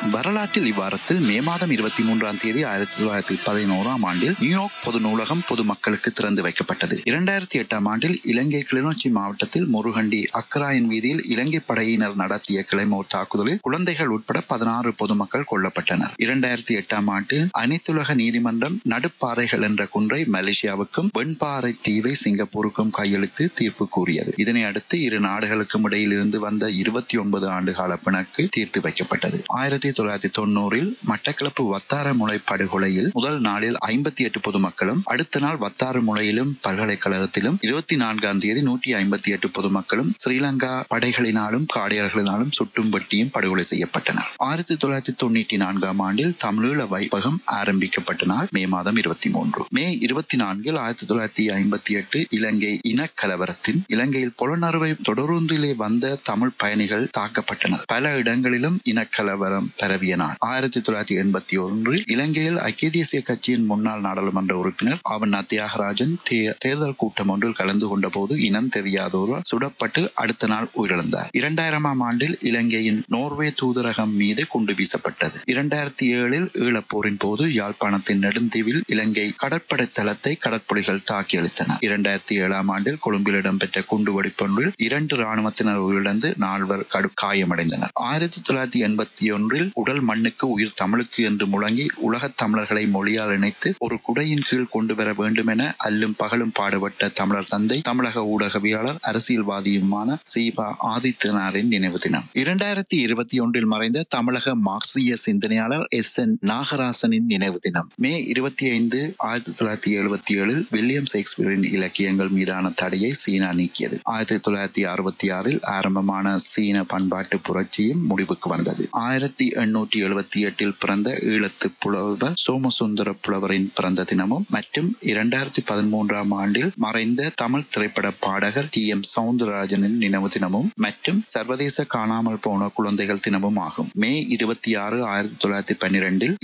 வரலாற்றில் இவ்வாரத்தில் மே மாதம் இருபத்தி மூன்றாம் தேதி ஆயிரத்தி தொள்ளாயிரத்தி பதினோராம் ஆண்டில் நியூயார்க் பொது நூலகம் பொதுமக்களுக்கு திறந்து வைக்கப்பட்டது இரண்டாயிரத்தி எட்டாம் ஆண்டில் இலங்கை கிளிநொச்சி மாவட்டத்தில் முருகண்டி அக்கராயன் வீதியில் இலங்கை படையினர் நடத்திய கிளைமோர் தாக்குதலில் குழந்தைகள் உட்பட பதினாறு பொதுமக்கள் கொல்லப்பட்டனர் இரண்டாயிரத்தி எட்டாம் ஆண்டில் அனைத்துலக நீதிமன்றம் நடுப்பாறைகள் என்ற குன்றை மலேசியாவுக்கும் வெண்பாறை தீவை சிங்கப்பூருக்கும் கையெழுத்து தீர்ப்பு கூறியது இதனை அடுத்து இரு நாடுகளுக்கும் இடையில் இருந்து வந்த இருபத்தி ஒன்பது ஆண்டு கால பிணக்கு தீர்த்து வைக்கப்பட்டது ஆயிரத்தி தொள்ளாயிரத்தி தொண்ணூறில் மட்டக்களப்பு வத்தார முளை படுகொலையில் முதல் நாளில் ஐம்பத்தி எட்டு பொதுமக்களும் அடுத்த நாள் வத்தார முளையிலும் பல்கலைக்கழகத்திலும் இருபத்தி நான்காம் தேதி நூற்றி ஐம்பத்தி எட்டு பொதுமக்களும் ஸ்ரீலங்கா படைகளினாலும் காடியர்களினாலும் சுட்டும் வெட்டியும் படுகொலை செய்யப்பட்டனர் ஆயிரத்தி தொள்ளாயிரத்தி தொண்ணூற்றி நான்காம் ஆண்டில் தமிழீழ வைப்பகம் ஆரம்பிக்கப்பட்ட நாள் மே மாதம் இருபத்தி மூன்று மே இருபத்தி நான்கில் ஆயிரத்தி தொள்ளாயிரத்தி ஐம்பத்தி எட்டு இலங்கை இனக்கலவரத்தின் இலங்கையில் புலனறுவை தொடருந்திலே வந்த தமிழ் பயணிகள் தாக்கப்பட்டனர் பல இடங்களிலும் இனக்கலவரம் பரவிய நாள் ஆயிரத்தி தொள்ளாயிரத்தி எண்பத்தி ஒன்றில் இலங்கையில் ஐக்கிய தேசிய கட்சியின் முன்னாள் நாடாளுமன்ற உறுப்பினர் ஆவண்ணா தியாகராஜன் தே- தேர்தல் கூட்டம் ஒன்றில் கலந்து கொண்ட போது இனம் தெரியாதோர் சுடப்பட்டு அடுத்த நாள் உயிரிழந்தார் இரண்டாயிரமாம் ஆண்டில் இலங்கையின் நோர்வே தூதரகம் மீது குண்டு வீசப்பட்டது இரண்டாயிரத்தி ஏழில் ஈழப்போரின் போது யாழ்ப்பாணத்தின் நெடுந்தீவில் இலங்கை கடற்படை தளத்தை கடற்புலிகள் தாக்கி அளித்தனர் இரண்டாயிரத்தி ஏழாம் ஆண்டில் கொழும்பில் இடம்பெற்ற குண்டு வெடிப்பொன்றில் இரண்டு ராணுவத்தினர் உயிரிழந்து நால்வர் கடு காயமடைந்தனர் ஆயிரத்தி தொள்ளாயிரத்தி எண்பத்தி ஒன்றில் உடல் மண்ணுக்கு உயிர் தமிழுக்கு என்று முழங்கி உலகத் தமிழர்களை மொழியால் இணைத்து ஒரு குடையின் கீழ் கொண்டு வர வேண்டும் என அல்லும் பகலும் பாடுபட்ட தமிழர் தந்தை தமிழக ஊடகவியாளர் அரசியல்வாதியுமான சீபா ஆதித்தனாரின் நினைவு தினம் இரண்டாயிரத்தி இருபத்தி ஒன்றில் மறைந்த தமிழக மார்க்சிய சிந்தனையாளர் எஸ் என் நாகராசனின் நினைவு தினம் மே இருபத்தி ஐந்து ஆயிரத்தி தொள்ளாயிரத்தி எழுபத்தி ஏழில் வில்லியம் ஷேக்ஸ்பியரின் இலக்கியங்கள் மீதான தடையை சீனா நீக்கியது ஆயிரத்தி தொள்ளாயிரத்தி அறுபத்தி ஆறில் ஆரம்பமான சீன பண்பாட்டு புரட்சியும் முடிவுக்கு வந்தது ஆயிரத்தி எண்ணூற்றி எழுபத்தி எட்டில் பிறந்த ஈழத்து புலவர் சோமசுந்தர புலவரின் பிறந்த தினமும் மற்றும் இரண்டாயிரத்தி பதிமூன்றாம் ஆண்டில் மறைந்த தமிழ் திரைப்பட பாடகர் டி எம் சவுந்தரராஜனின் நினைவு தினமும் மற்றும் சர்வதேச காணாமல் போன குழந்தைகள் தினமும் ஆகும் மே இருபத்தி ஆறு ஆயிரத்தி தொள்ளாயிரத்தி பன்னிரெண்டில்